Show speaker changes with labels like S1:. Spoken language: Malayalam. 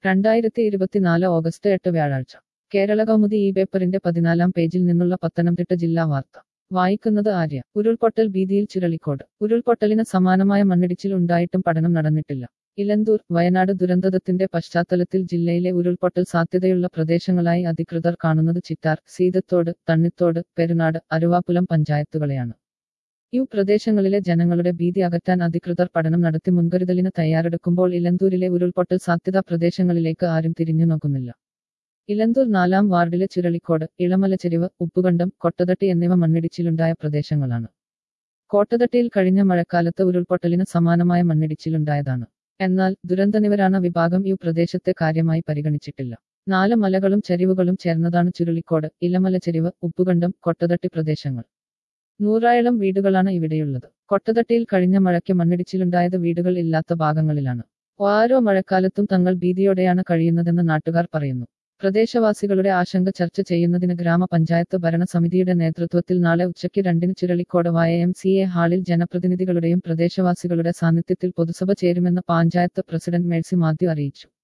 S1: രണ്ടായിരത്തി ഇരുപത്തിനാല് ഓഗസ്റ്റ് എട്ട് വ്യാഴാഴ്ച കേരള കൗമുദി ഈ പേപ്പറിന്റെ പതിനാലാം പേജിൽ നിന്നുള്ള പത്തനംതിട്ട ജില്ലാ വാർത്ത വായിക്കുന്നത് ആര്യ ഉരുൾപൊട്ടൽ ഭീതിയിൽ ചുഴലിക്കോട് ഉരുൾപൊട്ടലിന് സമാനമായ മണ്ണിടിച്ചിൽ ഉണ്ടായിട്ടും പഠനം നടന്നിട്ടില്ല ഇലന്തൂർ വയനാട് ദുരന്തത്തിന്റെ പശ്ചാത്തലത്തിൽ ജില്ലയിലെ ഉരുൾപൊട്ടൽ സാധ്യതയുള്ള പ്രദേശങ്ങളായി അധികൃതർ കാണുന്നത് ചിറ്റാർ സീതത്തോട് തണ്ണിത്തോട് പെരുനാട് അരുവാപ്പുലം പഞ്ചായത്തുകളെയാണ് ഈ പ്രദേശങ്ങളിലെ ജനങ്ങളുടെ ഭീതി അകറ്റാൻ അധികൃതർ പഠനം നടത്തി മുൻകരുതലിന് തയ്യാറെടുക്കുമ്പോൾ ഇലന്തൂരിലെ ഉരുൾപൊട്ടൽ സാധ്യതാ പ്രദേശങ്ങളിലേക്ക് ആരും തിരിഞ്ഞു നോക്കുന്നില്ല ഇലന്തൂർ നാലാം വാർഡിലെ ചുരളിക്കോട് ഇളമലച്ചെരിവ് ഉപ്പുകണ്ടം കൊട്ടതട്ടി എന്നിവ മണ്ണിടിച്ചിലുണ്ടായ പ്രദേശങ്ങളാണ് കോട്ടതട്ടിയിൽ കഴിഞ്ഞ മഴക്കാലത്ത് ഉരുൾപൊട്ടലിന് സമാനമായ മണ്ണിടിച്ചിലുണ്ടായതാണ് എന്നാൽ ദുരന്തനിവരാണ വിഭാഗം ഈ പ്രദേശത്തെ കാര്യമായി പരിഗണിച്ചിട്ടില്ല നാല് മലകളും ചരിവുകളും ചേർന്നതാണ് ചുരുളിക്കോട് ഇലമലച്ചെരിവ് ഉപ്പുകണ്ടം കൊട്ടതട്ടി പ്രദേശങ്ങൾ നൂറായിരം വീടുകളാണ് ഇവിടെയുള്ളത് കൊട്ടതട്ടിയിൽ കഴിഞ്ഞ മഴയ്ക്ക് മണ്ണിടിച്ചിലുണ്ടായത് വീടുകൾ ഇല്ലാത്ത ഭാഗങ്ങളിലാണ് ഓരോ മഴക്കാലത്തും തങ്ങൾ ഭീതിയോടെയാണ് കഴിയുന്നതെന്ന് നാട്ടുകാർ പറയുന്നു പ്രദേശവാസികളുടെ ആശങ്ക ചർച്ച ചെയ്യുന്നതിന് ഗ്രാമപഞ്ചായത്ത് ഭരണസമിതിയുടെ നേതൃത്വത്തിൽ നാളെ ഉച്ചയ്ക്ക് രണ്ടിന് ചുരളിക്കോട് വായ എം സി എ ഹാളിൽ ജനപ്രതിനിധികളുടെയും പ്രദേശവാസികളുടെ സാന്നിധ്യത്തിൽ പൊതുസഭ ചേരുമെന്ന് പഞ്ചായത്ത് പ്രസിഡന്റ് മേഴ്സി മാത്യു അറിയിച്ചു